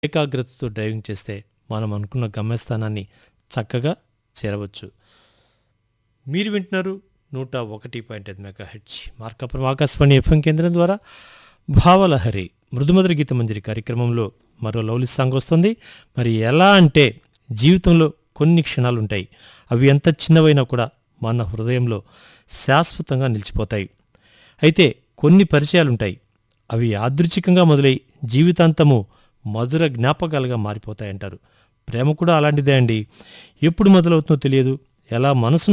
ఏకాగ్రతతో డ్రైవింగ్ చేస్తే మనం అనుకున్న గమ్యస్థానాన్ని చక్కగా చేరవచ్చు మీరు వింటున్నారు నూట ఒకటి పాయింట్ ఐదు mega H Markapuram Akashvani FM కేంద్రం ద్వారా భావలహరి మృదుమధుర గీత మంజరి కార్యక్రమంలో మరో లవ్లీ సాంగ్ వస్తుంది మరి ఎలా అంటే జీవితంలో కొన్ని క్షణాలు ఉంటాయి అవి ఎంత చిన్నవైనా కూడా మన హృదయంలో శాశ్వతంగా నిలిచిపోతాయి అయితే కొన్ని పరిచయాలుంటాయి అవి యాదృచ్ఛికంగా మొదలై జీవితాంతము మధుర జ్ఞాపకాలుగా మారిపోతాయంటారు ప్రేమ కూడా అలాంటిదే అండి ఎప్పుడు మొదలవుతుందో తెలియదు ఎలా మనసును